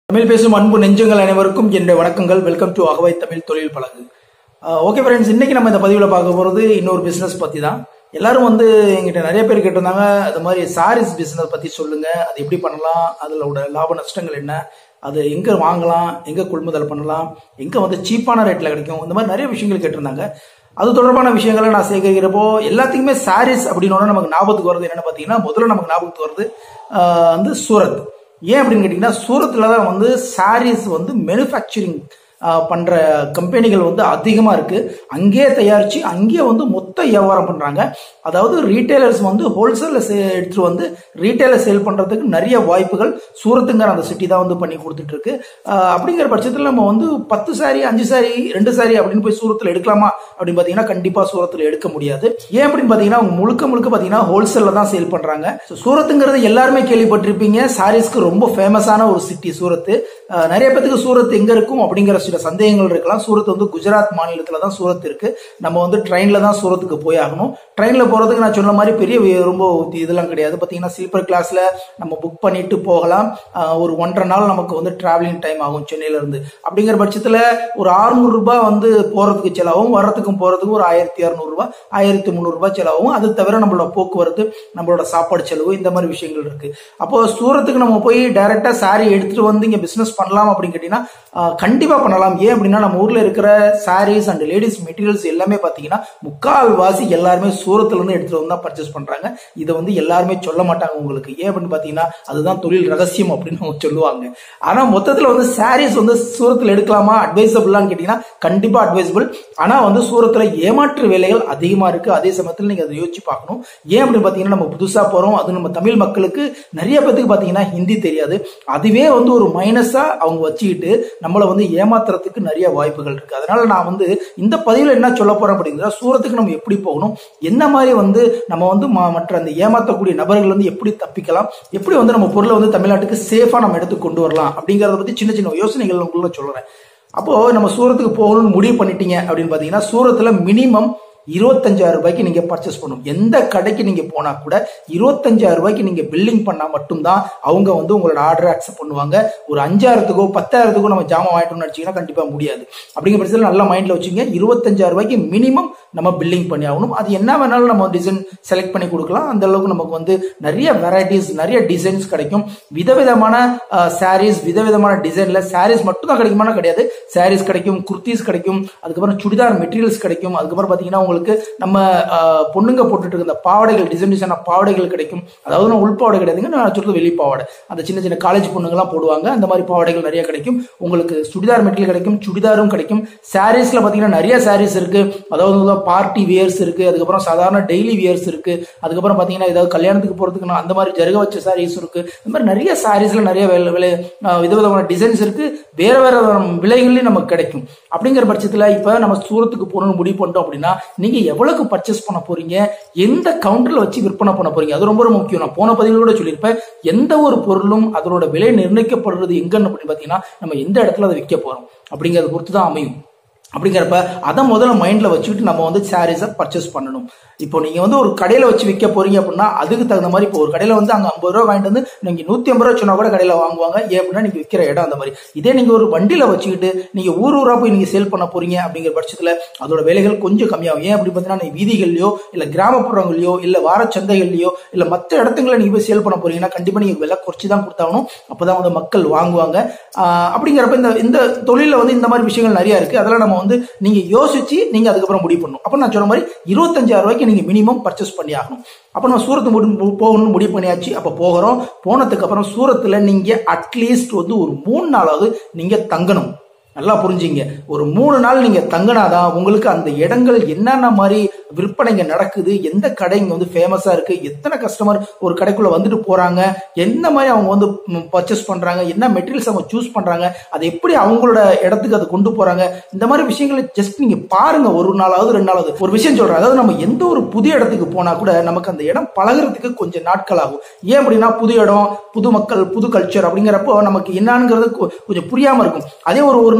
தமிழ் பேசும் அன்பு நெஞ்சங்கள் அனைவருக்கும் என்னுடைய வணக்கங்கள் வெல்கம் டு அகவை தமிழ் தொழில் பழகு ஓகே ஃப்ரெண்ட்ஸ் இன்னைக்கு நம்ம இந்த பதிவில் பார்க்க போகிறது இன்னொரு பிஸ்னஸ் பற்றி தான் எல்லாரும் வந்து எங்கிட்ட நிறைய பேர் கேட்டிருந்தாங்க அது மாதிரி சாரீஸ் பிஸ்னஸ் பற்றி சொல்லுங்க அது எப்படி பண்ணலாம் அதோட லாப நஷ்டங்கள் என்ன அது எங்கே வாங்கலாம் எங்கே கொள்முதல் பண்ணலாம் எங்கே வந்து சீப்பான ரேட்டில் கிடைக்கும் இந்த மாதிரி நிறைய விஷயங்கள் கேட்டிருந்தாங்க அது தொடர்பான விஷயங்களை நான் சேகரிக்கிறப்போ எல்லாத்துக்குமே சாரீஸ் அப்படின்னு நமக்கு ஞாபகத்துக்கு வருது என்னன்னு பார்த்தீங்கன்னா முதல்ல நமக்கு ஞாபகத்துக்கு வருது ஆஹ் வந்து சூரத் ஏன் அப்படின்னு கேட்டிங்கன்னா சூரத்தில் தான் வந்து சாரீஸ் வந்து மேனுஃபேக்சரிங் பண்ற கம்பெனிகள் வந்து அதிகமாக இருக்கு அங்கேயே தயாரிச்சு அங்கேயே வந்து மொத்த வியாபாரம் பண்றாங்க அதாவது ரீட்டைலர்ஸ் வந்து ஹோல்சேலில் எடுத்துட்டு வந்து ரீட்டைலர் சேல் பண்றதுக்கு நிறைய வாய்ப்புகள் சூரத்துங்கிற அந்த சிட்டி தான் வந்து பண்ணி கொடுத்துட்டு இருக்கு ஆஹ் அப்படிங்கிற பட்சத்தில் நம்ம வந்து பத்து சாரி அஞ்சு சாரி ரெண்டு சாரி அப்படின்னு போய் சூரத்தில் எடுக்கலாமா அப்படின்னு பார்த்தீங்கன்னா கண்டிப்பா சூரத்தில் எடுக்க முடியாது ஏன் அப்படின்னு பார்த்தீங்கன்னா அவங்க முழுக்க முழுக்க பார்த்தீங்கன்னா ஹோல்சேலில் தான் சேல் பண்றாங்க So, சூரத்துங்கிறது எல்லாருமே கேள்விப்பட்டிருப்பீங்க சாரீஸ்க்கு ரொம்ப ஃபேமஸான ஒரு சிட்டி சூரத் ஆஹ் நிறைய பேத்துக்கு சூரத் எங்க இருக்கும் அப்படிங்கிற சில சந்தேகங்கள் இருக்கலாம் சூரத் வந்து குஜராத் மாநிலத்துல தான் சூரத் இருக்கு நம்ம வந்து ட்ரெயின்ல தான் சூரத்துக்கு போய் ஆகணும் ட்ரெயின்ல போறதுக்கு நான் சொன்ன மாதிரி பெரிய வே- ரொம்ப இதெல்லாம் கிடையாது பாத்தீங்கன்னா ஸ்லீப்பர் கிளாஸ்ல நம்ம புக் பண்ணிட்டு போகலாம் ஆஹ் ஒரு ஒன்றரை நாள் நமக்கு வந்து டிராவலிங் டைம் ஆகும் சென்னையில இருந்து அப்படிங்கிற பட்சத்துல ஒரு 600 ரூபாய் வந்து போறதுக்கு செலவும் வர்றதுக்கும் போறதுக்கு ஒரு ஆயிரத்தி இரநூறு ரூபாய் ஆயிரத்தி முந்நூறு ரூபாய் செலவும் அது தவிர நம்மளோட போக்குவரத்து நம்மளோட சாப்பாடு செலவு இந்த மாதிரி விஷயங்கள் இருக்கு அப்போ சூரத்துக்கு நம்ம போய் டைரக்டா சாரி எடுத்துட்டு வந்து இங்க பிசினஸ் பண்ணலாம் அப்படின்னு கேட்டீங்கன்னா ஆஹ் கண்டிப்பா பண்ணலாம் ஏன் அப்படின்னா நம்ம ஊர்ல இருக்கிற சாரீஸ் அண்ட் லேடிஸ் மெட்டீரியல்ஸ் எல்லாமே பாத்தீங்கன்னா முக்கால் வாசி எல்லாருமே சூரத்துல இருந்து எடுத்துட்டு வந்து தான் பர்ச்சேஸ் பண்றாங்க இதை வந்து எல்லாருமே சொல்ல மாட்டாங்க உங்களுக்கு ஏன் அப்படின்னு பாத்தீங்கன்னா அதுதான் தொழில் ரகசியம் அப்படின்னு அவங்க சொல்லுவாங்க ஆனா மொத்தத்துல வந்து சாரீஸ் வந்து சூரத்துல எடுக்கலாமா அட்வைசபிளான்னு கேட்டீங்கன்னா கண்டிப்பா அட்வைசபிள் ஆனா வந்து சூரத்துல ஏமாற்று வேலைகள் அதிகமா இருக்கு அதே சமயத்துல நீங்க அதை யோசிச்சு பார்க்கணும் ஏன் அப்படின்னு பாத்தீங்கன்னா நம்ம புதுசா போறோம் அது நம்ம தமிழ் மக்களுக்கு நிறைய பேத்துக்கு பாத்தீங்கன்னா ஹிந்தி தெரியாது அதுவே வந்து ஒரு மைனஸா அவங்க வச்சுக்கிட்டு நம்மளை வந்து ஏமாத்துறதுக்கு நிறைய வாய்ப்புகள் இருக்கு அதனால நான் வந்து இந்த பதிவுல என்ன சொல்ல போறேன் அப்படிங்கிறா சூரத்துக்கு நம்ம எப்படி போகணும் என்ன மாதிரி வந்து நம்ம வந்து ம- மற்ற அந்த ஏமாத்தக்கூடிய நபர்கள் வந்து எப்படி தப்பிக்கலாம் எப்படி வந்து நம்ம பொருளை வந்து தமிழ்நாட்டுக்கு சேஃபா நம்ம எடுத்து கொண்டு வரலாம் அப்படிங்கறத பத்தி சின்ன சின்ன யோசனைகள் உங்களுக்குள்ள சொல்றேன் அப்போ நம்ம சூரத்துக்கு போகணும்னு முடிவு பண்ணிட்டீங்க அப்படின்னு பாத்தீங்கன்னா சூரத்துல மினிமம் இருபத்தஞ்சாயிரம் ரூபாய்க்கு நீங்க பர்ச்சேஸ் பண்ணணும் எந்த கடைக்கு நீங்க போனா கூட இருபத்தஞ்சாயிரம் ரூபாய்க்கு நீங்க பில்லிங் பண்ணா மட்டும்தான் அவங்க வந்து உங்களோட ஆர்டர் அக்செப்ட் பண்ணுவாங்க ஒரு அஞ்சாயிரத்துக்கோ பத்தாயிரத்துக்கோ நம்ம ஜாமான் வாங்கிட்டோம்னு நினைச்சீங்கன்னா கண்டிப்பா முடியாது அப்படிங்கிற பட்சத்தில் நல்ல மைண்ட்ல வச்சுங்க இருபத்தஞ்சாயிரம் ரூபாய்க்கு மினிமம் நம்ம பில்லிங் பண்ணி ஆகணும் அது என்ன வேணாலும் நம்ம டிசைன் செலக்ட் பண்ணி கொடுக்கலாம் அந்த அளவுக்கு நமக்கு வந்து நிறைய வெரைட்டிஸ் நிறைய டிசைன்ஸ் கிடைக்கும் விதவிதமான சாரீஸ் விதவிதமான டிசைன்ல சாரீஸ் மட்டும் தான் கிடைக்குமானா கிடையாது சாரீஸ் கிடைக்கும் குர்த்திஸ் கிடைக்கும் அதுக்கப்புறம் சுடிதார் மெட்டீரியல்ஸ் கிடைக்கும் அதுக்கப்புறம் பாத்தீங்கன்னா உங்களுக்கு நம்ம ஆஹ், பொண்ணுங்க போட்டுட்டு இருக்க இந்த பாவாடைகள் டிசைன் டிசைனான பாவாடைகள் கிடைக்கும் அதாவது நான் உள்பாவாடை கிடையாதுங்க நான் சொல்றது வெளி பாவாடை அந்த சின்ன சின்ன காலேஜ் பொண்ணுங்கலாம் போடுவாங்க அந்த மாதிரி பாவாடைகள் நிறைய கிடைக்கும் உங்களுக்கு சுடிதார் மெட்டீரியல் கிடைக்கும் சுடிதாரும் கிடைக்கும் சாரீஸ்ல பாத்தீங்கன்னா நிறைய சாரீஸ் இருக்கு அதாவது பார்ட்டி வியர்ஸ் இருக்கு அதுக்கப்புறம் சாதாரண டெய்லி வியர்ஸ் இருக்கு அதுக்கப்புறம் பாத்தீங்கன்னா ஏதாவது கல்யாணத்துக்கு போறதுக்கு நான் அந்த மாதிரி ஜருக வச்ச சாரீஸ் இருக்கு இந்த மாதிரி நிறைய சாரீஸ்ல நிறைய விலை விலை ஆஹ் விதவிதமான டிசைன்ஸ் இருக்கு வேற வேற விலைகள்லயும் நமக்கு கிடைக்கும் அப்படிங்கிற பட்சத்துல இப்ப நம்ம சூரத்துக்கு போகணும்னு முடிவு பண்ணிட்டோம் அப்படின்னா நீங்க எவ்வளவுக்கு பர்ச்சேஸ் பண்ண போறீங்க எந்த கவுண்டர்ல வச்சு விற்பனை பண்ண போறீங்க அது ரொம்ப ரொம்ப முக்கியம் நான் போன பதிவில் கூட சொல்லியிருப்பேன் எந்த ஒரு பொருளும் அதனோட விலை நிர்ணயிக்கப்படுறது எங்கன்னு அப்படின்னு பாத்தீங்கன்னா நம்ம எந்த இடத்துல அதை விற்க போறோம் அப்படிங்கறத பொறுத்து தான் அமையும் அப்படிங்கிறப்ப அதை முதல்ல மைண்ட்ல வச்சுக்கிட்டு நம்ம வந்து சாரீஸை பர்ச்சேஸ் பண்ணணும் இப்போ நீங்க வந்து ஒரு கடையில வச்சு விற்க போறீங்க அப்படின்னா அதுக்கு தகுந்த மாதிரி இப்போ ஒரு கடையில வந்து அங்க ஐம்பது ரூபா வாங்கிட்டு வந்து நீங்க நூத்தி ஐம்பது ரூபா சொன்னா கூட கடையில வாங்குவாங்க ஏன் அப்படின்னா நீங்க விற்கிற இடம் அந்த மாதிரி இதே நீங்க ஒரு வண்டியில வச்சுக்கிட்டு நீங்க ஊர் ஊரா போய் நீங்க சேல் பண்ண போறீங்க அப்படிங்கிற பட்சத்துல அதோட விலைகள் கொஞ்சம் கம்மியாகும் ஏன் அப்படி பார்த்தீங்கன்னா நீங்க வீதிகள்லயோ இல்ல கிராமப்புறங்கள்லயோ இல்ல வார சந்தைகள்லயோ இல்ல மற்ற இடத்துங்களை நீங்க போய் சேல் பண்ண போறீங்கன்னா கண்டிப்பா நீங்க விலை குறைச்சு தான் கொடுத்தாகணும் அப்பதான் வந்து மக்கள் வாங்குவாங்க ஆஹ் அப்படிங்கிறப்ப இந்த இந்த தொழில வந்து இந்த மாதிரி விஷயங்கள் நிறைய இருக்கு அதெல்லாம் நம்ம வந்து நீங்க யோசிச்சு நீங்க அதுக்கப்புறம் முடிவு பண்ணணும் அப்ப நான் சொன்ன மாதிரி இருபத்தஞ்சாயிரம் ரூபாய்க்கு நீங்க மினிமம் பர்ச்சேஸ் பண்ணி ஆகணும் அப்ப நம்ம சூரத்து முடி போகணும்னு முடிவு பண்ணியாச்சு அப்ப போகிறோம் போனதுக்கு அப்புறம் சூரத்துல நீங்க அட்லீஸ்ட் வந்து ஒரு மூணு நாளாவது நீங்க தங்கணும் நல்லா புரிஞ்சுங்க ஒரு மூணு நாள் நீங்க தங்கினாதான் உங்களுக்கு அந்த இடங்கள் என்னென்ன மாதிரி விற்பனைங்க நடக்குது எந்த கடை இங்க வந்து ஃபேமஸா இருக்கு எத்தனை கஸ்டமர் ஒரு கடைக்குள்ள வந்துட்டு போறாங்க என்ன மாதிரி அவங்க வந்து பர்ச்சேஸ் பண்றாங்க என்ன மெட்டீரியல்ஸ் அவங்க சூஸ் பண்றாங்க அதை எப்படி அவங்களோட இடத்துக்கு அதை கொண்டு போறாங்க இந்த மாதிரி விஷயங்களை ஜஸ்ட் நீங்க பாருங்க ஒரு நாளாவது ரெண்டு நாளாவது ஒரு விஷயம் சொல்றேன் அதாவது நம்ம எந்த ஒரு புதிய இடத்துக்கு போனா கூட நமக்கு அந்த இடம் பழகுறதுக்கு கொஞ்சம் நாட்கள் ஆகும் ஏன் அப்படின்னா புது இடம் புது மக்கள் புது கல்ச்சர் அப்படிங்கிறப்போ நமக்கு என்னங்கிறது கொ- கொஞ்சம் புரியாம இருக்கும் அதே ஒரு ஒரு நாள்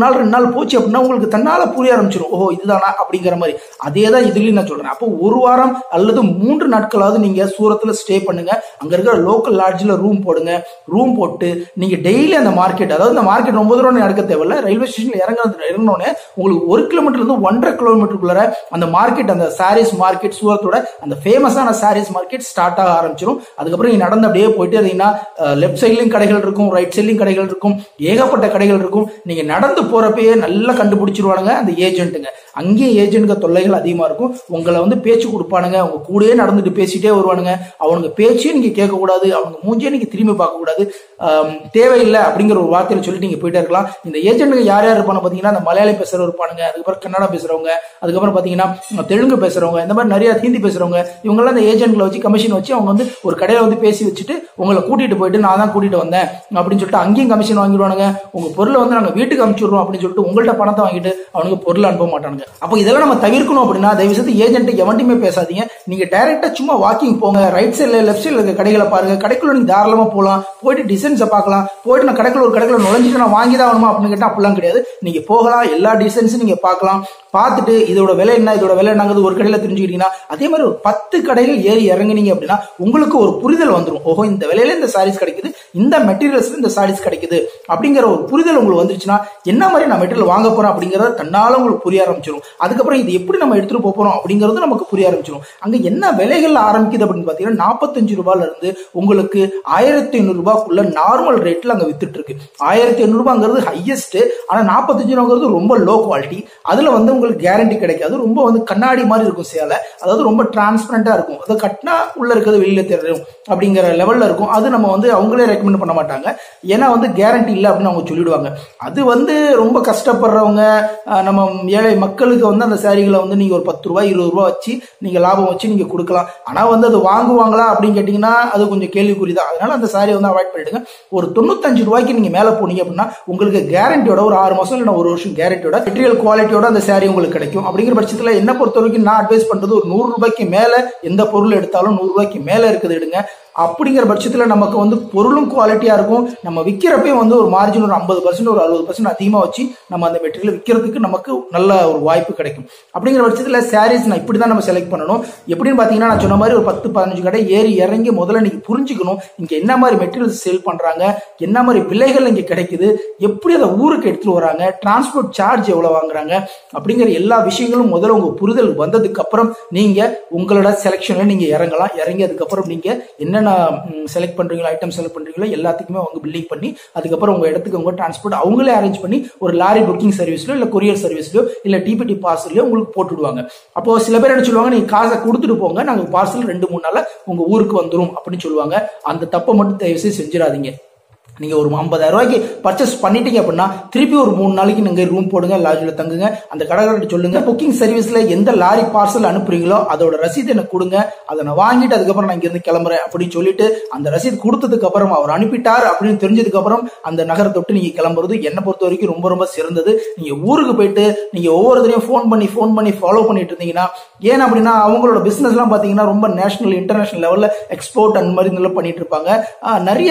நாள் ரெண்டு நாள் போச்சு அப்படின்னா உங்களுக்கு தன்னால புரிய ஆரம்பிச்சிடும் ஓ இதுதானா அப்படிங்கிற மாதிரி அதே தான் இதுலயும் நான் சொல்றேன் அப்போ ஒரு வாரம் அல்லது மூன்று நாட்களாவது நீங்க சூரத்துல ஸ்டே பண்ணுங்க அங்க இருக்கிற லோக்கல் லாட்ஜில் ரூம் போடுங்க ரூம் போட்டு நீங்க டெய்லி அந்த மார்க்கெட் அதாவது இந்த மார்க்கெட் ரொம்ப தூரம் நடக்க தேவையில்ல ரயில்வே ஸ்டேஷன்ல இறங்க இறங்கினோடனே உங்களுக்கு ஒரு கிலோமீட்டர்ல இருந்து ஒன்றரை கிலோமீட்டருக்குள்ள அந்த மார்க்கெட் அந்த சாரீஸ் மார்க்கெட் சூரத்தோட அந்த ஃபேமஸான சாரீஸ் மார்க்கெட் ஸ்டார்ட் ஆக ஆரம்பிச்சிடும் அதுக்கப்புறம் நீங்க நடந்து அப்படியே போயிட்டே இருந்தீங்கன்னா லெஃப்ட் சைட்லயும் கடைகள் இருக்கும் ரைட் சைட்லயும் கடைகள் இருக்கும் ஏகப்பட்ட கடைகள் இருக்கும் நீங்க நடந்து போறப்பயே நல்லா கண்டுபிடிச்சிருவானுங்க அந்த ஏஜென்ட்டுங்க அங்கேயும் ஏஜென்ட்க தொல்லைகள் அதிகமா இருக்கும் உங்களை வந்து பேச்சு கொடுப்பானுங்க உங்க கூடயே நடந்துட்டு பேசிட்டே வருவானுங்க அவனுங்க பேச்சையும் நீங்க கேட்கக்கூடாது அவங்க மூஞ்சியே நீங்க திரும்பி பார்க்க கூடாது ஆம், தேவையில்லை அப்படிங்கிற ஒரு வார்த்தையில சொல்லிட்டு நீங்க போயிட்டே இருக்கலாம் இந்த ஏஜென்ட்டுங்க யார் யார் இருப்பாங்க பாத்தீங்கன்னா அந்த மலையாளி பேசுறவங்க இருப்பானுங்க அதுக்கப்புறம் கன்னடா பேசுறவங்க அதுக்கப்புறம் பாத்தீங்கன்னா தெலுங்கு பேசுறவங்க இந்த மாதிரி நிறைய ஹிந்தி பேசுறவங்க இவங்கெல்லாம் அந்த ஏஜென்ட்ல வச்சு கமிஷன் வச்சு அவங்க வந்து ஒரு கடையில வந்து பேசி வச்சுட்டு உங்களை கூட்டிட்டு போயிட்டு நான் தான் கூட்டிட்டு வந்தேன் அப்படின்னு சொல்லிட்டு அங்கேயும் கமிஷன் வாங்கிடுவானுங்க உங்க பொருளை வந்து நாங்க வீட்டுக்கு அனுப்பிச்சுடுறோம் அப்படின்னு சொல்லிட்டு உங்கள்ட்ட பணத்தை வாங்கிட்டு அவனுக்கு பொருள் அனுப்ப மாட்டானுங்க அப்போ இதெல்லாம் நம்ம தவிர்க்கணும் அப்படின்னா தயவு செய்து ஏஜென்ட் எவன்ட்டையுமே பேசாதீங்க நீங்க டைரக்டா சும்மா வாக்கிங் போங்க ரைட் சைட்ல லெஃப்ட் சைட்ல இருக்க கடைகளை பாருங்க கடைக்குள்ள நீங்க தாராளமா போகலாம் போயிட்டு டிசைன்ஸை பார்க்கலாம் போயிட்டு நான் கடைக்குள்ள ஒரு கடைக்குள்ள நுழைஞ்சிட்டு நான் வாங்கி தான் ஆகணுமா அப்படின்னு கேட்டா அப்படிலாம் கிடையாது நீங்க போகலாம் எல்லா டிசைன்ஸும் நீங்க பார்க்கலாம் பார்த்துட்டு இதோட விலை என்ன இதோட விலை என்னங்கிறது ஒரு கடையில தெரிஞ்சுக்கிட்டீங்கன்னா அதே மாதிரி ஒரு பத்து கடைகள் ஏறி இறங்குனீங்க அப்படின்னா உங்களுக்கு ஒரு புரிதல் வந்துடும் ஓஹோ இந்த விலையில இந்த சாரீஸ் கிடைக்குது இந்த மெட்டீரியல்ஸ்ல இந்த சாரீஸ் கிடைக்குது அப்படிங்கிற ஒரு புரிதல் உங்களுக்கு வந்துருச்சுன்னா என்ன மாதிரி நான் மெட்டீரியல் வாங்க போறேன் அப்படிங்கறத தன்னால உங்களுக்கு புரிய ஆரம்பிச்சிடும் அதுக்கப்புறம் இது எப்படி நம்ம எடுத்துட்டு போக போறோம் அப்படிங்கிறது நமக்கு புரிய ஆரம்பிச்சிடும் அங்க என்ன விலைகள் ஆரம்பிக்குது அப்படின்னு பாத்தீங்கன்னா நாற்பத்தஞ்சு ரூபாயில இருந்து உங்களுக்கு ஆயிரத்தி ஐநூறு ரூபாய்க்குள்ள நார்மல் ரேட்ல அங்க வித்துட்டு இருக்கு ஆயிரத்தி ஐநூறு ரூபாங்கிறது ஹையஸ்ட் ஆனா நாற்பத்தஞ்சு ரூபாங்கிறது ரொம்ப லோ குவாலிட்டி அதுல வந்து உங்களுக்கு கேரண்டி கிடைக்காது ரொம்ப வந்து கண்ணாடி மாதிரி இருக்கும் சேலை அதாவது ரொம்ப டிரான்ஸ்பரண்டா இருக்கும் அதை கட்டினா உள்ள இருக்கிறது வெளியில தெரியும் அப்படிங்கிற லெவல்ல இருக்கும் அது நம்ம வந்து அவங்களே ரெக்கமெண்ட் பண்ண மாட்டாங்க ஏன்னா வந்து கேரண்டி இல்லை அப்படின்னு அவங்க சொல்லிடுவாங்க அது வந்து ரொம்ப கஷ்டப்படுறவங்க அஹ், நம்ம ஏழை மக்களுக்கு வந்து அந்த சாரிகளை வந்து நீங்க ஒரு பத்து ரூபாய் இருபது ரூபாய் வச்சு நீங்க லாபம் வச்சு நீங்க கொடுக்கலாம் ஆனா வந்து அது வாங்குவாங்களா அப்படின்னு கேட்டீங்கன்னா அது கொஞ்சம் கேள்விக்குறி தான் அதனால அந்த சாரியை வந்து அவாய்ட் பண்ணிடுங்க ஒரு தொண்ணூத்தஞ்சு ரூபாய்க்கு நீங்க மேல போனீங்க அப்படின்னா உங்களுக்கு கேரண்டியோட ஒரு ஆறு மாசம் இல்லை ஒரு வருஷம் கேரண்டியோட மெட்டீரியல் குவாலிட்டியோட அந்த சாரி உங்களுக்கு கிடைக்கும் அப்படிங்கிற பட்சத்துல என்ன பொறுத்த வரைக்கும் நான் அட்வைஸ் பண்றது ஒரு நூறு ரூபாய்க்கு மேல எந்த பொருள் எடுத்தாலும் நூறு ரூபாய்க்கு மேல இருக்குது எடுங்க அப்படிங்கிற பட்சத்துல நமக்கு வந்து பொருளும் குவாலிட்டியா இருக்கும் நம்ம விற்கிறப்பையும் வந்து ஒரு மார்ஜின் ஒரு ஐம்பது பர்சன்ட் ஒரு அறுபது பர்சன்ட் அதிகமா வச்சு நம்ம அந்த மெட்டீரியல் விற்கிறதுக்கு நமக்கு நல்ல ஒரு வாய்ப்பு கிடைக்கும் அப்படிங்கிற பட்சத்துல சாரீஸ் நான் இப்படி தான் நம்ம செலக்ட் பண்ணணும் எப்படின்னு பாத்தீங்கன்னா நான் சொன்ன மாதிரி ஒரு பத்து பதினஞ்சு கடை ஏறி இறங்கி முதல்ல நீங்க புரிஞ்சுக்கணும் இங்க என்ன மாதிரி மெட்டீரியல்ஸ் சேல் பண்றாங்க என்ன மாதிரி விலைகள் இங்க கிடைக்குது எப்படி அதை ஊருக்கு எடுத்துட்டு வராங்க டிரான்ஸ்போர்ட் சார்ஜ் எவ்வளவு வாங்குறாங்க அப்படிங்கிற எல்லா விஷயங்களும் முதல்ல உங்க புரிதல் வந்ததுக்கு அப்புறம் நீங்க உங்களோட செலெக்ஷன்ல நீங்க இறங்கலாம் இறங்கி அதுக்கப்புறம் நீங்க என்னென்ன செலக்ட் பண்றீங்களோ ஐட்டம் செலக்ட் பண்றீங்களோ எல்லாத்துக்குமே அவங்க பில்லிங் பண்ணி அதுக்கப்புறம் உங்க இடத்துக்கு உங்க டிரான்ஸ்போர்ட் அவங்களே அரேஞ்ச் பண்ணி ஒரு லாரி புக்கிங் சர்வீஸ்லயோ இல்ல கொரியர் சர்வீஸ்லயோ இல்ல டிபிடி பார்சல்லையோ உங்களுக்கு போட்டுடுவாங்க அப்போ சில பேர் என்ன சொல்லுவாங்க நீங்க காசை கொடுத்துட்டு போங்க நாங்க பார்சல் ரெண்டு மூணு நாள்ல உங்க ஊருக்கு வந்துரும் அப்படின்னு சொல்லுவாங்க அந்த தப்பை மட்டும் தயவு செய்து செஞ்சிடாதீங்க நீங்க ஒரு ஐம்பதாயிரம் ரூபாய்க்கு பர்ச்சேஸ் பண்ணிட்டீங்க அப்படின்னா திருப்பி ஒரு மூணு நாளைக்கு நீங்க ரூம் போடுங்க லாட்ஜில் தங்குங்க அந்த கடைக்காரர்கிட்ட சொல்லுங்க புக்கிங் சர்வீஸ்ல எந்த லாரி பார்சல் அனுப்புறீங்களோ அதோட ரசீது எனக்கு கொடுங்க அதை நான் வாங்கிட்டு அதுக்கப்புறம் நான் இங்கிருந்து கிளம்புறேன் அப்படின்னு சொல்லிட்டு அந்த ரசீது கொடுத்ததுக்கு அப்புறம் அவர் அனுப்பிட்டார் அப்படின்னு தெரிஞ்சதுக்கு அப்புறம் அந்த நகரத்தை விட்டு நீங்க கிளம்புறது என்னை பொறுத்த வரைக்கும் ரொம்ப ரொம்ப சிறந்தது நீங்க ஊருக்கு போயிட்டு நீங்க ஒவ்வொருத்தரையும் ஃபோன் பண்ணி ஃபோன் பண்ணி ஃபாலோ பண்ணிட்டு இருந்தீங்கன்னா ஏன் அப்படின்னா அவங்களோட பிசினஸ் எல்லாம் பாத்தீங்கன்னா ரொம்ப நேஷனல் இன்டர்நேஷனல் லெவல்ல எக்ஸ்போர்ட் அந்த மாதிரி இதெல்லாம் பண்ணிட்டு இருப்பாங்க ஆஹ் நிறைய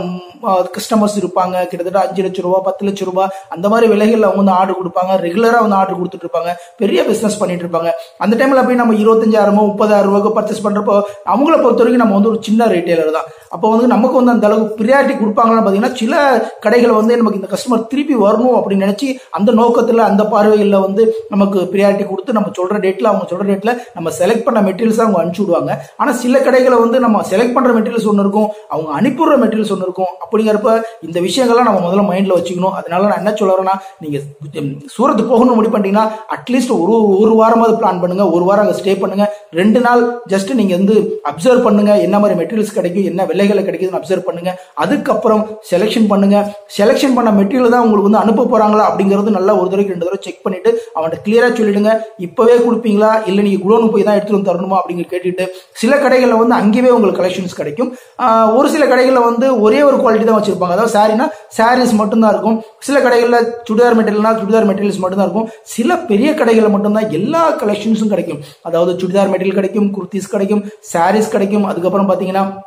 கஸ்டமர்ஸ் இருப்பாங்க கிட்டத்தட்ட அஞ்சு லட்சம் ரூபா பத்து லட்சம் ரூபா அந்த மாதிரி விலைகள்ல அவங்க வந்து ஆர்டர் கொடுப்பாங்க ரெகுலரா வந்து ஆர்டர் கொடுத்துட்டு இருப்பாங்க பெரிய பிசினஸ் பண்ணிட்டு இருப்பாங்க அந்த டைம்ல போய் நம்ம இருபத்தஞ்சாயிரமோ முப்பதாயிரம் ரூபாய்க்கு பர்ச்சேஸ் பண்றப்போ அவங்கள பொறுத்த வரைக்கும் நம்ம வந்து ஒரு சின்ன ரீட்டைலர் தான் அப்போ வந்து நமக்கு வந்து அந்த அளவுக்கு ப்ரியாரிட்டி கொடுப்பாங்கன்னு பாத்தீங்கன்னா சில கடைகள் வந்து நமக்கு இந்த கஸ்டமர் திருப்பி வரணும் அப்படின்னு நினைச்சு அந்த நோக்கத்துல அந்த பார்வையில் வந்து நமக்கு ப்ரியாரிட்டி கொடுத்து நம்ம சொல்ற டேட்ல அவங்க சொல்ற டேட்ல நம்ம செலக்ட் பண்ண மெட்டீரியல்ஸ் அவங்க அனுப்பிச்சு விடுவாங்க ஆனா சில கடைகளை வந்து நம்ம செலக்ட் பண்ற மெட்டீரியல்ஸ் ஒன்று இருக்கும் அவங்க அனுப்பிடுற மெட்டீரியல்ஸ் ஒன்று இருக்கும் அப்படிங்கிறப்ப இந்த விஷயங்கள்லாம் நம்ம முதல்ல மைண்ட்ல வச்சுக்கணும் அதனால நான் என்ன சொல்ல வரேன்னா நீங்க உம், சூரத் போகணும்னு முடிவு பண்ணிட்டீங்கன்னா அட்லீஸ்ட் ஒரு ஒரு வாரமாவது பிளான் பண்ணுங்க ஒரு வாரம் அங்கே ஸ்டே பண்ணுங்க ரெண்டு நாள் ஜஸ்ட் நீங்க வந்து அப்சர்வ் பண்ணுங்க என்ன மாதிரி மெட்டீரியல்ஸ் கிடைக்கும் என்ன விலைகளை கிடைக்குதுன்னு அப்சர்வ் பண்ணுங்க அதுக்கப்புறம் செலெக்ஷன் பண்ணுங்க செலெக்ஷன் பண்ண மெட்டீரியல் தான் உங்களுக்கு வந்து அனுப்ப போறாங்களா அப்படிங்கிறது நல்லா ஒரு தடவைக்கு ரெண்டு தடவை செக் பண்ணிட்டு அவன்கிட்ட கிளியரா சொல்லிடுங்க இப்பவே கொடுப்பீங்களா இல்ல நீங்க குடோனு போய் தான் எடுத்துட்டு வந்து தரணுமா அப்படிங்கிற கேட்டுட்டு சில கடைகளில் வந்து அங்கேயே உங்களுக்கு கலெக்ஷன்ஸ் கிடைக்கும் ஆஹ் ஒரு சில கடைகளில் வந்து ஒரே ஒரு குவாலிட்டி தான் வச்சிருப்பாங்க அதாவது சாரினா சாரீஸ் மட்டும்தான் இருக்கும் சில கடைகளில் சுடிதார் மெட்டீரியல்னா சுடிதார் மெட்டீரியல்ஸ் மட்டும்தான் இருக்கும் சில பெரிய கடைகளில் மட்டும்தான் எல்லா கலெக்ஷன்ஸும் கிடைக்கும் அதாவது சுடிதார் மெட்டீரியல் கிடைக்கும் குர்த்திஸ் கிடைக்கும் சாரீஸ் கிடைக்கும் அதுக்கப்புறம் பார்த்தீங்கன்னா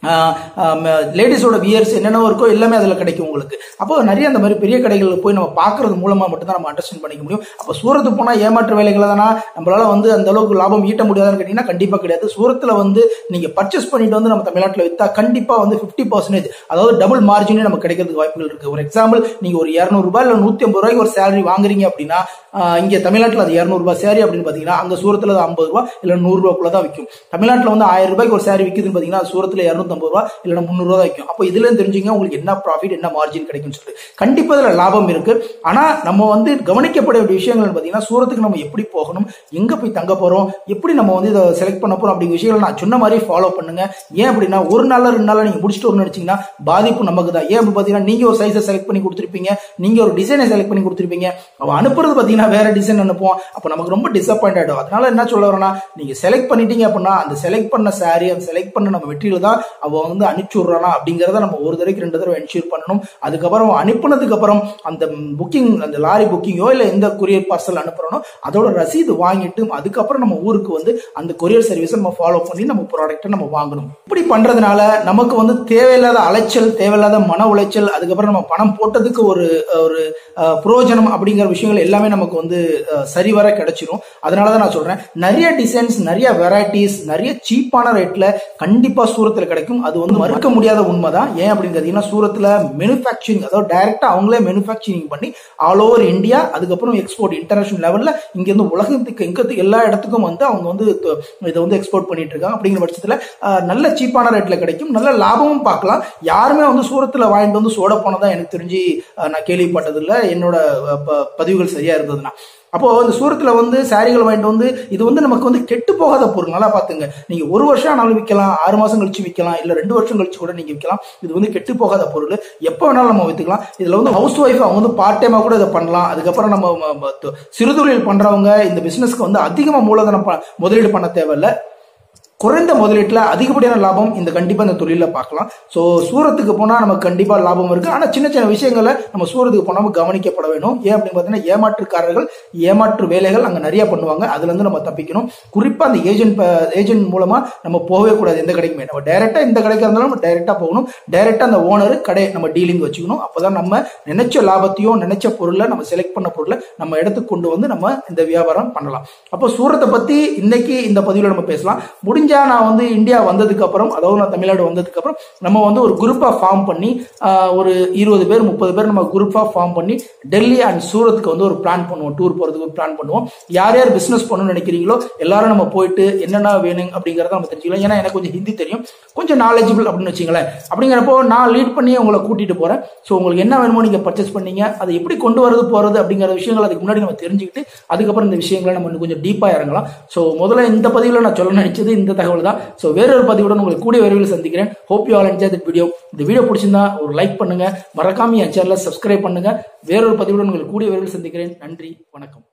லேடிஸோட வியர்ஸ் என்னென்ன இருக்கோ எல்லாமே அதில் கிடைக்கும் உங்களுக்கு அப்போ நிறைய அந்த மாதிரி பெரிய கடைகளில் போய் நம்ம பார்க்கறது மூலமாக மட்டும்தான் நம்ம அண்டர்ஸ்டாண்ட் பண்ணிக்க முடியும் அப்போ சூரத்து போனால் ஏமாற்று வேலைகளை தானா நம்மளால வந்து அந்த அளவுக்கு லாபம் ஈட்ட முடியாதுன்னு கேட்டிங்கன்னா கண்டிப்பாக கிடையாது சூரத்தில் வந்து நீங்கள் பர்ச்சேஸ் பண்ணிட்டு வந்து நம்ம தமிழ்நாட்டில் விற்றா கண்டிப்பாக வந்து ஃபிஃப்டி பர்சன்டேஜ் அதாவது டபுள் மார்ஜினே நமக்கு கிடைக்கிறதுக்கு வாய்ப்புகள் இருக்குது ஒரு எக்ஸாம்பிள் நீங்கள் ஒரு இரநூறுபா இல்லை நூற்றி ஐம்பது ரூபாய்க்கு ஒரு சேலரி வாங்குறீங்க அப்படின்னா இங்கே தமிழ்நாட்டில் அது இரநூறுபா சேரி அப்படின்னு பார்த்தீங்கன்னா அங்கே சூரத்தில் அது ஐம்பது ரூபா இல்லை நூறுரூவாக்குள்ள தான் விற்கும் தமிழ்நாட்டில் வந்து ஆயிரம் ரூபாய்க்கு ஒரு சேரி விற்குதுன்னு பார்த்தீங்கன்னா சூரத்தில் இரநூத்தம்பது ரூபா இல்லைன்னா முந்நூறுவா தான் விற்கும் அப்போ இதுல தெரிஞ்சுங்க உங்களுக்கு என்ன ப்ராஃபிட் என்ன மார்ஜின் கிடைக்கும்னு சொல்லிட்டு கண்டிப்பாக இதில் லாபம் இருக்கு ஆனால் நம்ம வந்து கவனிக்கப்பட வேண்டிய விஷயங்கள் பார்த்தீங்கன்னா சூரத்துக்கு நம்ம எப்படி போகணும் எங்கே போய் தங்க போகிறோம் எப்படி நம்ம வந்து இதை செலக்ட் பண்ண போகிறோம் அப்படிங்கிற விஷயங்களை நான் சொன்ன மாதிரி ஃபாலோ பண்ணுங்க ஏன் அப்படின்னா ஒரு நாளில் ரெண்டு நாளில் நீங்கள் முடிச்சுட்டு வரணும்னு நினச்சிங்கன்னா பாதிப்பு நமக்கு தான் ஏன் அப்படி பார்த்தீங்கன்னா நீங்கள் ஒரு சைஸை செலக்ட் பண்ணி கொடுத்துருப்பீங்க நீங்கள் ஒரு டிசைனை செலக்ட் பண்ணி கொடுத்துருப்பீங்க அவன் அனுப்புறது பார்த்தீங்கன்னா வேற டிசைன் அனுப்புவோம் அப்போ நமக்கு ரொம்ப டிசப்பாயிண்ட் ஆகிடும் அதனால என்ன சொல்ல வரேன்னா நீங்கள் செலக்ட் பண்ணிட்டீங்க அப்படின்னா அந்த செலக்ட் பண்ண சாரி அந்த செலக்ட் பண்ண நம்ம மெட்டீரியல் தான் அவன் வந்து அனுப்பிச்சு விட்றானா அப்படிங்கிறத நம்ம ஒரு தடவைக்கு ரெண்டு தடவை என்ஷூர் பண்ணணும் அதுக்கப்புறம் அனுப்புனதுக்கு அப்புறம் அந்த புக்கிங் அந்த லாரி புக்கிங்கோ இல்லை எந்த கொரியர் பார்சல் அனுப்புறனோ அதோட ரசீது வாங்கிட்டு அதுக்கப்புறம் நம்ம ஊருக்கு வந்து அந்த கொரியர் சர்வீஸை நம்ம ஃபாலோ பண்ணி நம்ம ப்ராடக்ட்டை நம்ம வாங்கணும் இப்படி பண்றதுனால நமக்கு வந்து தேவையில்லாத அலைச்சல் தேவையில்லாத மன உளைச்சல் அதுக்கப்புறம் நம்ம பணம் போட்டதுக்கு ஒரு ஒரு புரோஜனம் அப்படிங்கிற விஷயங்கள் எல்லாமே நமக்கு வந்து சரிவர கிடைச்சிரும் அதனால தான் நான் சொல்றேன் நிறைய டிசைன்ஸ் நிறைய வெரைட்டிஸ் நிறைய சீப்பான ரேட்ல கண்டிப்பா சூரத்தில் கிடைக்கும் அது வந்து மறுக்க முடியாத உண்மைதான் ஏன் அப்படின்னு கேட்டீங்கன்னா சூரத்தில் மேனுஃபேக்சரிங் அதாவது டைரக்டா அவங்களே மேனுஃபேக்சரிங் பண்ணி ஆல் ஓவர் இந்தியா அதுக்கப்புறம் எக்ஸ்போர்ட் இன்டர்நேஷனல் லெவல்ல இங்க இருந்து உலகத்துக்கு எங்கத்துக்கு எல்லா இடத்துக்கும் வந்து அவங்க வந்து இதை வந்து எக்ஸ்போர்ட் பண்ணிட்டு இருக்காங்க அப்படிங்கிற பட்சத்துல நல்ல சீப்பான ரேட்ல கிடைக்கும் நல்ல லாபமும் பார்க்கலாம் யாருமே வந்து சூரத்துல வாங்கிட்டு வந்து சோட போனதா எனக்கு தெரிஞ்சு நான் கேள்விப்பட்டதில்லை என்னோட பதிவுகள் சரியா இருந்ததுன்னா அப்போ இந்த சூரத்தில் வந்து சாரிகள் வாங்கிட்டு வந்து இது வந்து நமக்கு வந்து கெட்டு போகாத பொருள் நல்லா பார்த்துங்க நீங்க ஒரு வருஷம் ஆனாலும் விற்கலாம் ஆறு மாசம் கழிச்சு விற்கலாம் இல்ல ரெண்டு வருஷம் கழிச்சு கூட நீங்க விற்கலாம் இது வந்து கெட்டு போகாத பொருள் எப்போ வேணாலும் நம்ம வித்துக்கலாம் இதுல வந்து ஹவுஸ் ஒய்ஃப் அவங்க வந்து பார்ட் டைமா கூட இதை பண்ணலாம் அதுக்கப்புறம் நம்ம சிறுதொழில் பண்றவங்க இந்த பிசினஸ்க்கு வந்து அதிகமா மூலதனம் முதலீடு பண்ண தேவையில்லை குறைந்த முதலீட்டில் அதிகப்படியான லாபம் இந்த கண்டிப்பாக இந்த தொழிலில் பார்க்கலாம் ஸோ சூரத்துக்கு போனால் நமக்கு கண்டிப்பாக லாபம் இருக்குது ஆனால் சின்ன சின்ன விஷயங்களை நம்ம சூரத்துக்கு போனால் கவனிக்கப்பட வேணும் ஏன் அப்படின்னு பார்த்தீங்கன்னா ஏமாற்றுக்காரர்கள் ஏமாற்று வேலைகள் அங்கே நிறைய பண்ணுவாங்க அதுலேருந்து நம்ம தப்பிக்கணும் குறிப்பாக அந்த ஏஜென்ட் ஏஜென்ட் மூலமாக நம்ம போகவே கூடாது எந்த கடைக்குமே நம்ம டைரெக்டாக இந்த கடைக்கு இருந்தாலும் நம்ம டைரெக்டாக போகணும் டைரெக்டாக அந்த ஓனர் கடை நம்ம டீலிங் வச்சுக்கணும் அப்போ தான் நம்ம நினைச்ச லாபத்தையும் நினைச்ச பொருளை நம்ம செலக்ட் பண்ண பொருளை நம்ம இடத்துக்கு கொண்டு வந்து நம்ம இந்த வியாபாரம் பண்ணலாம் அப்போ சூரத்தை பற்றி இன்னைக்கு இந்த பதிவில் நம்ம பேசலாம் முடிஞ்ச முடிஞ்சா நான் வந்து இந்தியா வந்ததுக்கு அப்புறம் அதாவது நான் தமிழ்நாடு வந்ததுக்கு அப்புறம் நம்ம வந்து ஒரு குரூப்பா ஃபார்ம் பண்ணி ஒரு இருபது பேர் முப்பது பேர் நம்ம குரூப்பா ஃபார்ம் பண்ணி டெல்லி அண்ட் சூரத்துக்கு வந்து ஒரு பிளான் பண்ணுவோம் டூர் போறதுக்கு ஒரு பிளான் பண்ணுவோம் யார் யார் பிசினஸ் பண்ணணும்னு நினைக்கிறீங்களோ எல்லாரும் நம்ம போயிட்டு என்னென்ன வேணும் அப்படிங்கறத நம்ம தெரிஞ்சுக்கலாம் ஏன்னா எனக்கு கொஞ்சம் ஹிந்தி தெரியும் கொஞ்சம் நாலேஜபிள் அப்படின்னு வச்சுங்களேன் அப்படிங்கிறப்போ நான் லீட் பண்ணி உங்களை கூட்டிட்டு போறேன் ஸோ உங்களுக்கு என்ன வேணுமோ நீங்க பர்ச்சேஸ் பண்ணீங்க அதை எப்படி கொண்டு வரது போறது அப்படிங்கிற விஷயங்கள் அதுக்கு முன்னாடி நம்ம தெரிஞ்சுக்கிட்டு அதுக்கப்புறம் இந்த விஷயங்களை நம்ம இன்னும் கொஞ்சம் டீப்பா இறங்கலாம் ஸோ முதல்ல இந்த பதிவில் நான் சொல்ல நினைச்சது இந்த தகவல் தான் ஸோ வேறொரு பதிவுடன் உங்களுக்கு கூடிய விரைவில் சந்திக்கிறேன் hope you all enjoy that video இந்த வீடியோ பிடிச்சிருந்தா ஒரு லைக் பண்ணுங்க மறக்காம என் சேனலை சப்ஸ்கிரைப் பண்ணுங்க வேறொரு பதிவுடன் உங்களுக்கு கூடிய விரைவில் சந்திக்கிறேன் நன்றி வணக்கம்